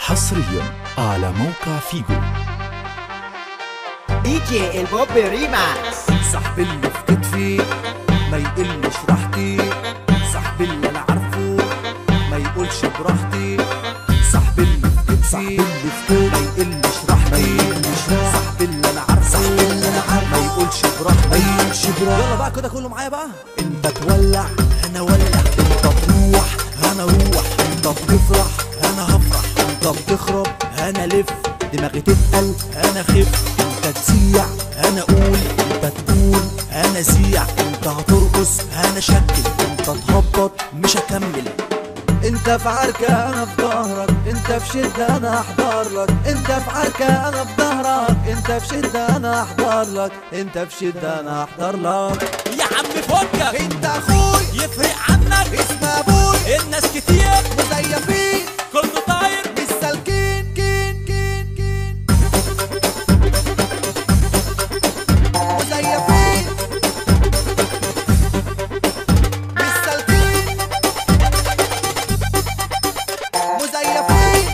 حصريا على موقع فيجو دي جي البوب ريماكس صاحب اللي في كتفي ما يقلش راحتي صاحب اللي انا عارفه ما يقولش براحتي صاحب اللي في كتفي ما يقلش راحتي صاحب اللي انا عارفه اللي انا عارفه ما يقولش براحتي ما يقولش براحتي يلا بقى كده كله معايا بقى انت تولع انا ولع انت تروح انا اروح انت بتفرح انا هفرح انت بتخرب انا الف دماغي تتقل انا خف انت تسيع انا اقول انت تقول انا زيع انت هترقص انا شكل انت تهبط مش هكمل انت في عركة انا في ظهرك انت في شدة انا احضر لك انت في عركة انا في ظهرك انت في شدة انا احضر لك انت في شدة انا احضر لك يا عم فكك انت اخوي يفرق عنك اسم ابوي الناس كتير مزيفين كله طاير مش سالكين كين كين كين مزيفين مش سالكين مزيفين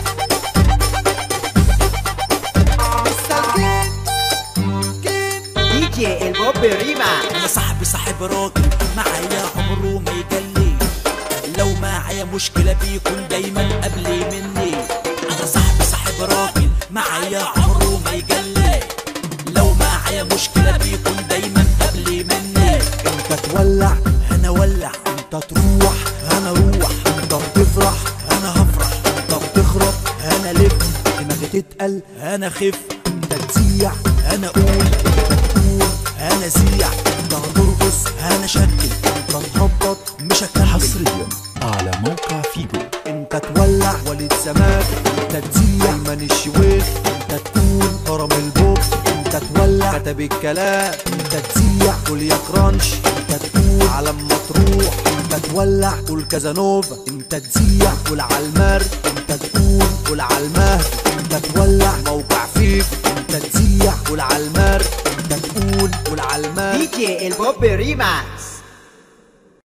مش سالكين كين دي جي البوب ريماكس انا صاحبي صاحب راجل معايا عمره ما يجلي لو معايا مشكلة بيكون دايما قبلي مني انا صاحبي صاحب راجل معايا عمره ما يجلي لو معايا مشكلة بيكون دايما قبلي مني انت تولع انا ولع انت تروح انا اروح انت بتفرح انا هفرح انت بتخرب انا لف دماغي تتقل انا خف انت تسيع انا اقول انت تقول انا زيع انت هترقص انا شكل انت تهبط مش هكمل حصريا على موقع فيجو انت تولع وليد سماك انت تزيع ايمن الشويخ انت تقول هرم البوب انت تولع كتب الكلام انت تزيع قول يا كرانش انت تقول على ما تروح انت تولع قول كازانوفا انت تزيع قول على المر انت تقول قول على المهد انت تولع موقع فيك انت تزيع قول على المر انت تقول قول على المهد دي جي البوب ريماكس